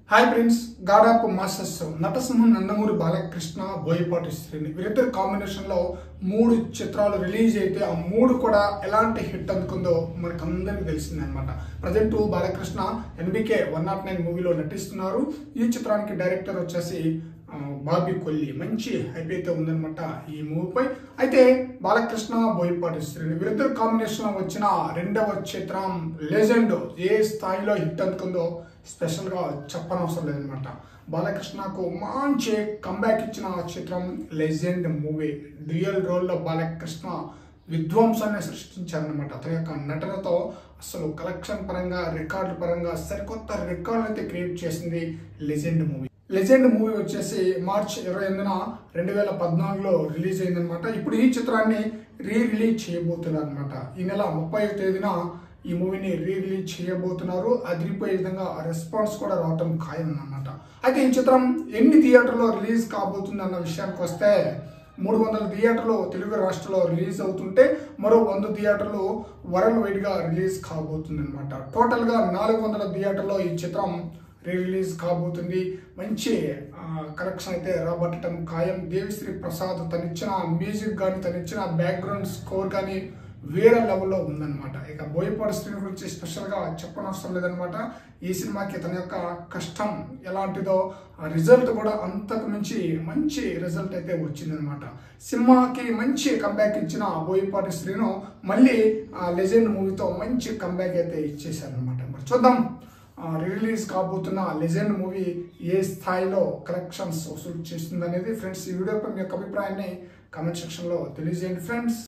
hi friends god of మాస్టర్స్ నటసింహం నందమూరి బాలకృష్ణ బోయపాటి శ్రీని వీరిద్దరు combination లో మూడు చిత్రాలు రిలీజ్ అయితే ఆ మూడు కూడా ఎలాంటి హిట్ అందుకుందో మనకు అందరికీ తెలిసింది అనమాట present Balakrishna NBK one naught nine మూవీలో నటిస్తున్నారు ఈ చిత్రానికి డైరెక్టర్ వచ్చేసి ఆ, బాబీ కొల్లి మంచి హైప్ అయితే ఉందన్నమాట ఈ మూవీపై అయితే బాలకృష్ణ బోయపాటి శ్రీని వీరిద్దరు కాంబినేషన్ లో వచ్చిన రెండవ చిత్రం లెజెండ్ ఏ స్థాయిలో హిట్ అందుకుందో స్పెషల్ గా చెప్పనవసరం లేదనమాట బాలకృష్ణకు మంచి కంబ్యాక్ ఇచ్చిన చిత్రం లెజెండ్ మూవీ డ్యూయల్ రోల్లో బాలకృష్ణ విధ్వంసాన్ని సృష్టించారనమాట అతని యొక్క నటనతో అసలు కలెక్షన్ పరంగా రికార్డు పరంగా సరికొత్త రికార్డు అయితే క్రియేట్ చేసింది లెజెండ్ మూవీ లెజెండ్ మూవీ వచ్చేసి మార్చ్ ఇరవై ఎనిమిదిన రెండు వేల పద్నాలుగులో రిలీజ్ అయిందనమాట ఇప్పుడు ఈ చిత్రాన్ని రీ రిలీజ్ చేయబోతున్నారు అనమాట ఈ నెల ముప్పై తేదీన ఈ మూవీని రీ రిలీజ్ చేయబోతున్నారు అదిరిపోయే విధంగా రెస్పాన్స్ కూడా రావటం ఖాయం అన్నమాట అయితే ఈ చిత్రం ఎన్ని థియేటర్లో రిలీజ్ కాబోతుంది అన్న విషయానికి వస్తే మూడు వందల థియేటర్లు తెలుగు రాష్ట్రాల్లో రిలీజ్ అవుతుంటే మరో వంద థియేటర్లు వరల్డ్ వైడ్ గా రిలీజ్ కాబోతుంది అనమాట టోటల్ గా నాలుగు వందల థియేటర్లో ఈ చిత్రం రీ రిలీజ్ కాబోతుంది మంచి కలెక్షన్ అయితే రాబట్టడం ఖాయం దేవిశ్రీ ప్రసాద్ తనిచ్చిన మ్యూజిక్ కానీ తనిచ్చిన బ్యాక్గ్రౌండ్ స్కోర్ కానీ వేరే లెవెల్లో ఉందన్నమాట ఇక బోయపాటి శ్రీని గురించి స్పెషల్గా చెప్పనవసరం లేదనమాట ఈ సినిమాకి తన యొక్క కష్టం ఎలాంటిదో ఆ రిజల్ట్ కూడా అంతకు మించి మంచి రిజల్ట్ అయితే వచ్చిందనమాట సినిమాకి మంచి కంబ్యాక్ ఇచ్చిన బోయపాటి శ్రీను మళ్ళీ ఆ లెజెండ్ మూవీతో మంచి కంబ్యాక్ అయితే ఇచ్చేసారనమాట మరి చూద్దాం రిలీజ్ కాబోతున్న లెజెండ్ మూవీ ఏ స్థాయిలో కలెక్షన్స్ వసూలు చేస్తుంది అనేది ఫ్రెండ్స్ ఈ వీడియోపై మీ యొక్క అభిప్రాయాన్ని కామెంట్ సెక్షన్లో తెలియజేయండి ఫ్రెండ్స్